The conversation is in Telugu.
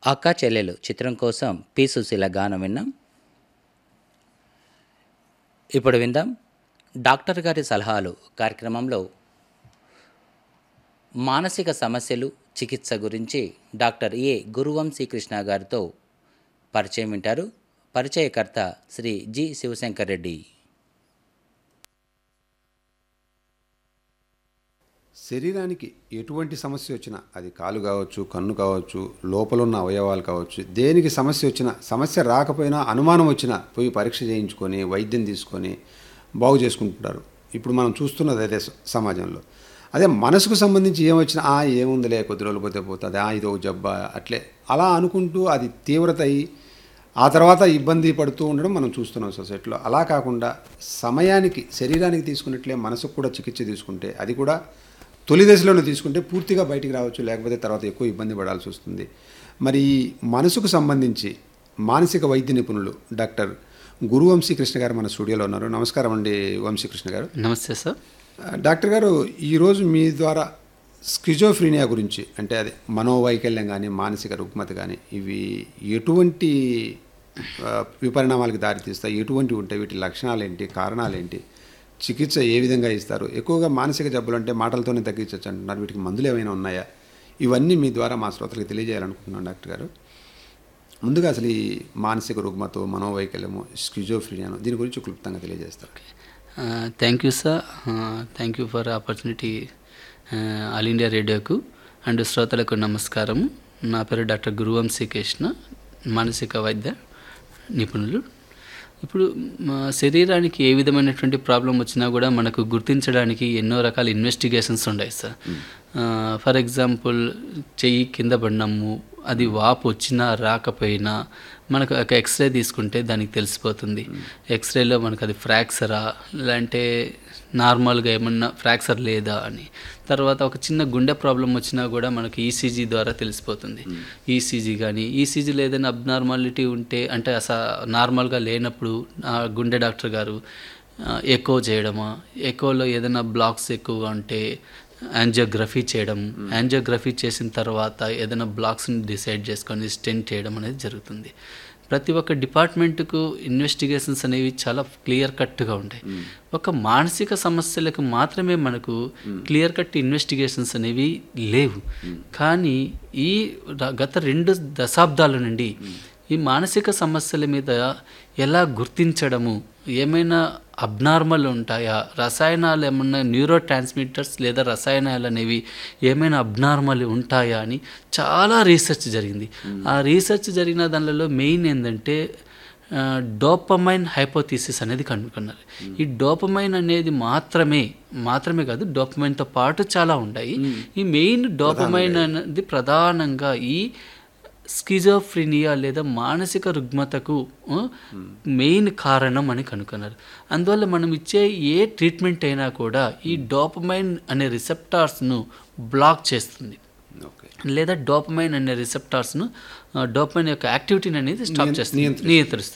అక్క చెల్లెలు చిత్రం కోసం పి సుశీల గానం విన్నాం ఇప్పుడు విందాం డాక్టర్ గారి సలహాలు కార్యక్రమంలో మానసిక సమస్యలు చికిత్స గురించి డాక్టర్ ఏ గురువంశీ కృష్ణ గారితో పరిచయం వింటారు పరిచయకర్త శ్రీ జి శివశంకర్ రెడ్డి శరీరానికి ఎటువంటి సమస్య వచ్చినా అది కాలు కావచ్చు కన్ను కావచ్చు లోపల ఉన్న అవయవాలు కావచ్చు దేనికి సమస్య వచ్చినా సమస్య రాకపోయినా అనుమానం వచ్చినా పోయి పరీక్ష చేయించుకొని వైద్యం తీసుకొని బాగు చేసుకుంటుంటారు ఇప్పుడు మనం చూస్తున్నది అదే స- సమాజంలో అదే మనసుకు సంబంధించి ఏమొచ్చినా ఆ ఏముందిలే కొద్ది రోజులు పోతే పోతుంది ఆ ఇదో జబ్బా అట్లే అలా అనుకుంటూ అది తీవ్రత అయ్యి ఆ తర్వాత ఇబ్బంది పడుతూ ఉండడం మనం చూస్తున్నాం సొసైటీలో అలా కాకుండా సమయానికి శరీరానికి తీసుకున్నట్లే మనసుకు కూడా చికిత్స తీసుకుంటే అది కూడా తొలి దశలోనే తీసుకుంటే పూర్తిగా బయటికి రావచ్చు లేకపోతే తర్వాత ఎక్కువ ఇబ్బంది పడాల్సి వస్తుంది మరి ఈ మనసుకు సంబంధించి మానసిక వైద్య నిపుణులు డాక్టర్ గురు వంశీకృష్ణ గారు మన స్టూడియోలో ఉన్నారు నమస్కారం అండి వంశీకృష్ణ గారు నమస్తే సార్ ఆ, డాక్టర్ గారు ఈరోజు మీ ద్వారా స్కిజోఫ్రీనియా గురించి అంటే అదే మనోవైకల్యం కానీ మానసిక రుగ్మత కానీ ఇవి ఎటువంటి ఆ, విపరిణామాలకు దారితీస్తాయి ఎటువంటి ఉంటాయి వీటి లక్షణాలు ఏంటి కారణాలు ఏంటి చికిత్స ఏ విధంగా ఇస్తారు ఎక్కువగా మానసిక జబ్బులు అంటే మాటలతోనే తగ్గించవచ్చు అంటున్నారు వీటికి మందులు ఏమైనా ఉన్నాయా ఇవన్నీ మీ ద్వారా మా శ్రోతలకు తెలియజేయాలనుకుంటున్నాను డాక్టర్ గారు ముందుగా అసలు ఈ మానసిక రుగ్మత మనోవైకల్యము స్కిజోఫ్రీనియాను దీని గురించి క్లుప్తంగా తెలియజేస్తారు thank you sir thank you for opportunity All India రేడియోకు అండ్ శ్రోతలకు నమస్కారం నా పేరు డాక్టర్ గురువంశీ కృష్ణ మానసిక వైద్య నిపుణులు ఇప్పుడు మా శరీరానికి ఏ విధమైనటువంటి ప్రాబ్లం వచ్చినా కూడా మనకు గుర్తించడానికి ఎన్నో రకాల ఇన్వెస్టిగేషన్స్ ఉన్నాయి సార్ ఫర్ ఎగ్జాంపుల్ చెయ్యి కింద పడినాము అది వాపు వచ్చినా రాకపోయినా మనకు ఒక ఎక్స్రే తీసుకుంటే దానికి తెలిసిపోతుంది ఎక్స్రేలో మనకు అది ఫ్రాక్చరా లేదంటే నార్మల్గా ఏమన్నా ఫ్రాక్చర్ లేదా అని తర్వాత ఒక చిన్న గుండె ప్రాబ్లం వచ్చినా కూడా మనకి ఈసీజీ ద్వారా తెలిసిపోతుంది ఈసీజీ కానీ ఈసీజీలో ఏదైనా అబ్నార్మాలిటీ ఉంటే అంటే అస నార్మల్గా లేనప్పుడు ఆ గుండె డాక్టర్ గారు ఎకో చేయడమా ఎకోలో ఏదైనా బ్లాక్స్ ఎక్కువగా ఉంటే యాంజియోగ్రఫీ చేయడం యాంజియోగ్రఫీ చేసిన తర్వాత ఏదైనా బ్లాక్స్ని డిసైడ్ చేసుకొని స్టెంట్ చేయడం అనేది జరుగుతుంది ప్రతి ఒక్క డిపార్ట్మెంట్కు ఇన్వెస్టిగేషన్స్ అనేవి చాలా క్లియర్ కట్గా ఉంటాయి ఒక మానసిక సమస్యలకు మాత్రమే మనకు క్లియర్ కట్ ఇన్వెస్టిగేషన్స్ అనేవి లేవు కానీ ఈ ర- గత రెండు దశాబ్దాల నుండి ఈ మానసిక సమస్యల మీద ఎలా గుర్తించడము ఏమైనా అబ్నార్మల్ ఉంటాయా రసాయనాలు ఏమన్నా న్యూరో ట్రాన్స్మిటర్స్ లేదా రసాయనాలు అనేవి ఏమైనా అబ్నార్మల్ ఉంటాయా అని చాలా రీసెర్చ్ జరిగింది ఆ రీసెర్చ్ జరిగిన దానిలో మెయిన్ ఏంటంటే డోపమైన్ హైపోథీసిస్ అనేది కనుక్కున్నారు ఈ డోపమైన్ అనేది మాత్రమే మాత్రమే కాదు డోపమైన్తో పాటు చాలా ఉంటాయి ఈ మెయిన్ డోపమైన్ అనేది ప్రధానంగా ఈ స్కిజోఫ్రినియా లేదా మానసిక రుగ్మతకు ఆ, మెయిన్ కారణం అని కనుక్కున్నారు అందువల్ల మనం ఇచ్చే ఏ ట్రీట్మెంట్ అయినా కూడా ఈ డోపమైన్ అనే రిసెప్టార్స్ను బ్లాక్ చేస్తుంది ఓకే లేదా డోపమైన్ అనే రిసెప్టార్స్ను డోపమైన్ యొక్క యాక్టివిటీని అనేది స్టాప్ చేస్తుంది నియంత్రిస్తుంది